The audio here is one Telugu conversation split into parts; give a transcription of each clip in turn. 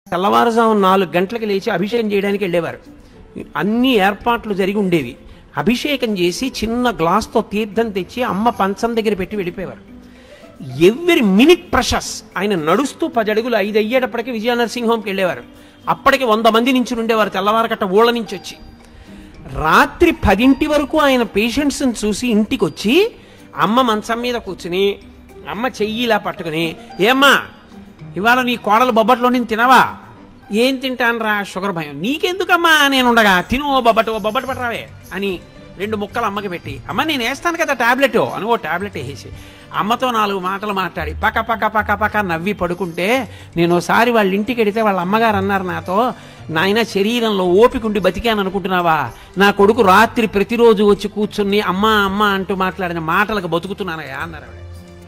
తెల్లవారుజాము నాలుగు గంటలకు లేచి అభిషేకం చేయడానికి వెళ్ళేవారు అన్ని ఏర్పాట్లు జరిగి ఉండేవి అభిషేకం చేసి చిన్న గ్లాస్తో తీర్థం తెచ్చి అమ్మ పంచం దగ్గర పెట్టి వెళ్ళిపోయేవారు ఎవ్రీ మినిట్ ప్రషస్ ఆయన నడుస్తూ పది అడుగులు ఐదు అయ్యేటప్పటికి విజయ నరసింహంకి వెళ్ళేవారు అప్పటికి వంద మంది నుంచి ఉండేవారు తెల్లవారకట్ట ఊళ్ళ నుంచి వచ్చి రాత్రి పదింటి వరకు ఆయన పేషెంట్స్ని చూసి ఇంటికి వచ్చి అమ్మ మంచం మీద కూర్చుని అమ్మ చెయ్యి ఇలా పట్టుకుని ఏమ్మా ఇవాళ నీ కోడలు బొబ్బట్లో నేను తినవా ఏం తింటాను రా షుగర్ భయం నీకెందుకమ్మా నేను ఉండగా తిను ఓ బొబ్బట్ ఓ బొబ్బట్ పట్టరావే అని రెండు ముక్కలు అమ్మకి పెట్టి అమ్మ నేను వేస్తాను కదా టాబ్లెట్ అని ఓ టాబ్లెట్ వేసేసి అమ్మతో నాలుగు మాటలు మాట్లాడి పక్క పక్క పక్క పక్క నవ్వి పడుకుంటే నేను ఒకసారి వాళ్ళ ఇంటికి వెడితే వాళ్ళ అమ్మగారు అన్నారు నాతో నాయన శరీరంలో ఓపికండి బతికాను అనుకుంటున్నావా నా కొడుకు రాత్రి ప్రతిరోజు వచ్చి కూర్చుని అమ్మ అమ్మ అంటూ మాట్లాడిన మాటలకు బతుకుతున్నానయ్యా అన్నారు ఆవిడ.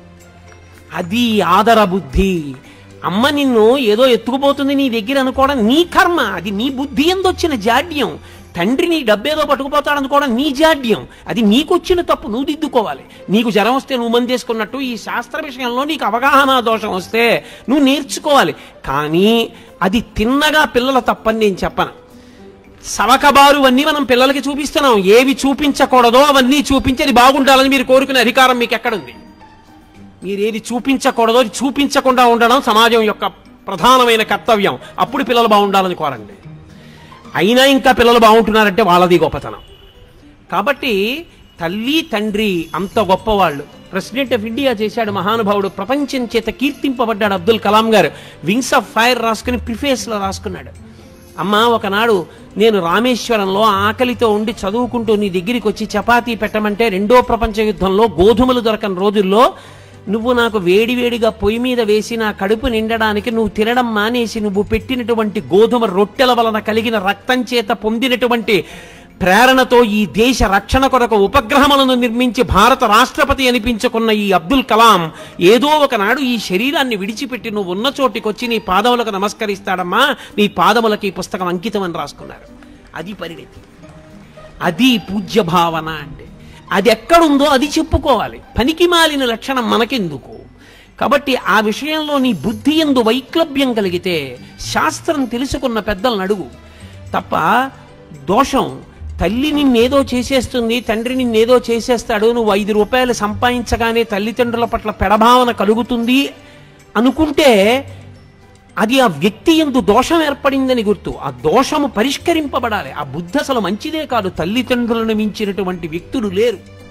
అది ఆదర బుద్ధి అమ్మ నిన్ను ఏదో ఎత్తుకుపోతుంది నీ దగ్గర అనుకోవడం నీ కర్మ అది నీ బుద్ధి ఎందొచ్చిన జాడ్యం తండ్రి నీ డబ్బేదో పట్టుకుపోతాడు అనుకోవడం నీ జాడ్యం అది నీకొచ్చిన తప్పు నువ్వు దిద్దుకోవాలి నీకు జ్వరం వస్తే నువ్వు మందేసుకున్నట్టు ఈ శాస్త్ర విషయంలో నీకు అవగాహన దోషం వస్తే నువ్వు నేర్చుకోవాలి కానీ అది తిన్నగా పిల్లల తప్పని నేను చెప్పను సవకబారు అన్నీ మనం పిల్లలకి చూపిస్తున్నాం ఏవి చూపించకూడదో అవన్నీ చూపించి అది బాగుండాలని మీరు కోరుకునే అధికారం మీకు ఎక్కడుంది మీరు ఏది చూపించకూడదో అది చూపించకుండా ఉండడం సమాజం యొక్క ప్రధానమైన కర్తవ్యం అప్పుడు పిల్లలు బాగుండాలని కోరండి అయినా ఇంకా పిల్లలు బాగుంటున్నారంటే వాళ్ళది గొప్పతనం కాబట్టి తల్లి తండ్రి అంత గొప్పవాళ్ళు ప్రెసిడెంట్ ఆఫ్ ఇండియా చేశాడు మహానుభావుడు ప్రపంచం చేత కీర్తింపబడ్డాడు అబ్దుల్ కలాం గారు వింగ్స్ ఆఫ్ ఫైర్ రాసుకుని ప్రిఫేస్లో రాసుకున్నాడు అమ్మ ఒకనాడు నేను రామేశ్వరంలో ఆకలితో ఉండి చదువుకుంటూ నీ దగ్గరికి వచ్చి చపాతీ పెట్టమంటే రెండో ప్రపంచ యుద్ధంలో గోధుమలు దొరకని రోజుల్లో నువ్వు నాకు వేడివేడిగా పొయ్యి మీద వేసి నా కడుపు నిండడానికి నువ్వు తినడం మానేసి నువ్వు పెట్టినటువంటి గోధుమ రొట్టెల వలన కలిగిన రక్తం చేత పొందినటువంటి ప్రేరణతో ఈ దేశ రక్షణ కొరకు ఉపగ్రహములను నిర్మించి భారత రాష్ట్రపతి అనిపించుకున్న ఈ అబ్దుల్ కలాం ఏదో ఒకనాడు ఈ శరీరాన్ని విడిచిపెట్టి నువ్వు ఉన్న చోటికొచ్చి నీ పాదములకు నమస్కరిస్తాడమ్మా నీ పాదములకు ఈ పుస్తకం అంకితం అని రాసుకున్నారు అది పరిణితి అది పూజ్య భావన అంటే అది ఎక్కడుందో అది చెప్పుకోవాలి పనికి మాలిన లక్షణం మనకెందుకు కాబట్టి ఆ విషయంలో నీ బుద్ధి ఎందు వైక్లభ్యం కలిగితే శాస్త్రం తెలుసుకున్న పెద్దలను అడుగు తప్ప దోషం తల్లి నిన్నేదో చేసేస్తుంది తండ్రి నిన్నేదో చేసేస్తాడు నువ్వు ఐదు రూపాయలు సంపాదించగానే తల్లిదండ్రుల పట్ల పెడభావన కలుగుతుంది అనుకుంటే అది ఆ వ్యక్తి ఎందు దోషం ఏర్పడిందని గుర్తు ఆ దోషము పరిష్కరింపబడాలి ఆ బుద్ధి అసలు మంచిదే కాదు తల్లిదండ్రులను మించినటువంటి వ్యక్తులు లేరు